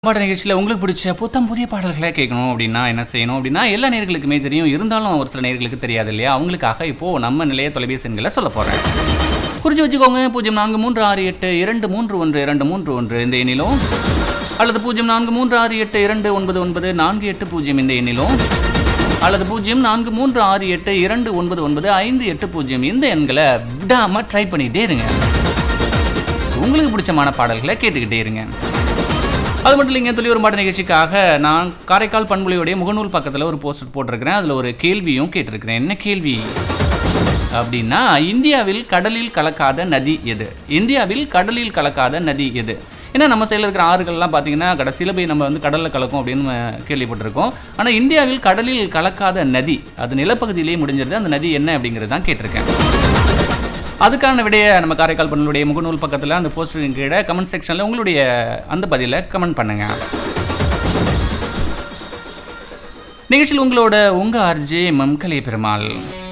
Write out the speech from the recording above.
பாட நிகழ்ச்சியில் உங்களுக்கு பிடிச்ச புத்தம் புதிய பாடல்களை கேட்கணும் அப்படின்னா என்ன செய்யணும் அப்படின்னா எல்லா நேர்களுக்குமே தெரியும் இருந்தாலும் ஒரு சில நேர்களுக்கு தெரியாது இல்லையா அவங்களுக்காக இப்போ நம்ம நிலைய தொலைபேசி எண்களை சொல்ல போறேன் குறிச்சு வச்சுக்கோங்க பூஜ்ஜியம் நான்கு மூன்று ஆறு எட்டு இரண்டு மூன்று ஒன்று இரண்டு மூன்று ஒன்று இந்த எண்ணிலும் அல்லது பூஜ்ஜியம் நான்கு மூன்று ஆறு எட்டு இரண்டு ஒன்பது ஒன்பது நான்கு எட்டு பூஜ்ஜியம் இந்த எண்ணிலும் அல்லது பூஜ்ஜியம் நான்கு மூன்று ஆறு எட்டு இரண்டு ஒன்பது ஒன்பது ஐந்து எட்டு பூஜ்ஜியம் இந்த எண்களை விடாம ட்ரை பண்ணிட்டே இருங்க உங்களுக்கு பிடிச்சமான பாடல்களை கேட்டுக்கிட்டே இருங்க அது மட்டும் இல்லைங்க துளி ஒரு மாட நிகழ்ச்சிக்காக நான் காரைக்கால் பண்புலையுடைய முகநூல் பக்கத்தில் ஒரு போஸ்டர் போட்டிருக்கிறேன் அதில் ஒரு கேள்வியும் கேட்டிருக்கிறேன் என்ன கேள்வி அப்படின்னா இந்தியாவில் கடலில் கலக்காத நதி எது இந்தியாவில் கடலில் கலக்காத நதி எது ஏன்னா நம்ம சைடில் இருக்கிற ஆறுகள்லாம் பார்த்தீங்கன்னா கடைசியில் போய் நம்ம வந்து கடலில் கலக்கும் அப்படின்னு நம்ம கேள்விப்பட்டிருக்கோம் ஆனால் இந்தியாவில் கடலில் கலக்காத நதி அது நிலப்பகுதியிலேயே முடிஞ்சிருது அந்த நதி என்ன அப்படிங்கிறது தான் கேட்டிருக்கேன் அதுக்கான விடைய நம்ம காரைக்கால் பண்ணலுடைய முகநூல் பக்கத்தில் அந்த போஸ்டரின் கீழே கமெண்ட் செக்ஷனில் உங்களுடைய அந்த பதிலை கமெண்ட் பண்ணுங்க நிகழ்ச்சியில் உங்களோட உங்க ஆர்ஜே மம் கலை பெருமாள்